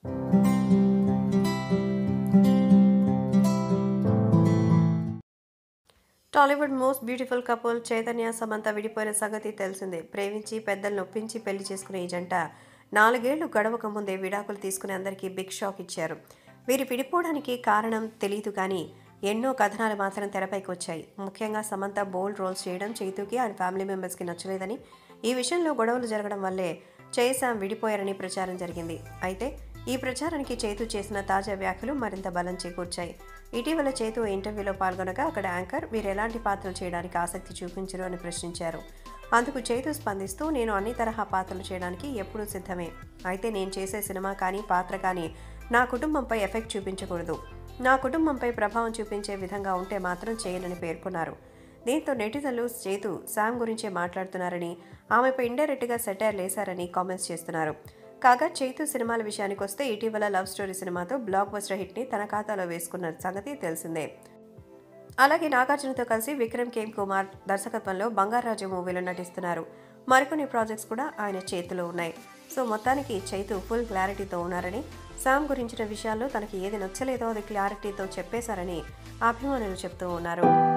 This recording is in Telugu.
Tollywood most beautiful couple Chaitanya Samantha విడిపోయిన సంగతి తెలిసిందే ప్రేమించి పెద్దలు నొప్పించి పెళ్లి చేసుకునే ఈ జంట నాలుగేళ్లు గడవక ముందే విడాకులు తీసుకునే అందరికీ బిగ్ షాక్ ఇచ్చారు వీరు విడిపోవడానికి కారణం తెలియదు కానీ ఎన్నో కథనాలు మాత్రం తెరపైకి వచ్చాయి ముఖ్యంగా సమంత బోల్డ్ రోల్స్ చేయడం చైతుకి ఆయన ఫ్యామిలీ మెంబర్స్కి నచ్చలేదని ఈ విషయంలో గొడవలు జరగడం వల్లే జయశాం విడిపోయారని ప్రచారం జరిగింది అయితే ఈ ప్రచారానికి చేతు చేసిన తాజా వ్యాఖ్యలు మరింత బలం చేకూర్చాయి ఇటీవల చేతు ఓ ఇంటర్వ్యూలో పాల్గొనగా అక్కడ యాంకర్ వీరు ఎలాంటి పాత్రలు చేయడానికి ఆసక్తి చూపించరు అని ప్రశ్నించారు అందుకు చేతు స్పందిస్తూ నేను అన్ని తరహా పాత్రలు చేయడానికి ఎప్పుడూ సిద్ధమే అయితే నేను చేసే సినిమా కానీ పాత్ర కానీ నా కుటుంబంపై ఎఫెక్ట్ చూపించకూడదు నా కుటుంబంపై ప్రభావం చూపించే విధంగా ఉంటే మాత్రం చేయనని పేర్కొన్నారు దీంతో నెటిజన్లు చేతు శామ్ గురించే మాట్లాడుతున్నారని ఆమెపై ఇండైరెక్ట్గా సెటైర్ లేశారని కామెంట్స్ చేస్తున్నారు కాగా చైతు సినిమాల విషయానికి వస్తే ఇటీవల లవ్ స్టోరీ సినిమాతో బ్లాక్ బస్టర్ హిట్ని తన ఖాతాలో వేసుకున్న సంగతి తెలిసిందే అలాగే నాగార్జునతో కలిసి విక్రమ్ కేమ్ కుమార్ దర్శకత్వంలో బంగారాజు మూవీలో నటిస్తున్నారు మరికొన్ని ప్రాజెక్ట్స్ కూడా ఆయన చేతిలో ఉన్నాయి సో మొత్తానికి చైతు ఫుల్ క్లారిటీతో ఉన్నారని శామ్ గురించిన విషయాల్లో తనకి ఏది నచ్చలేదో అది క్లారిటీతో చెప్పేశారని అభిమానులు చెప్తూ ఉన్నారు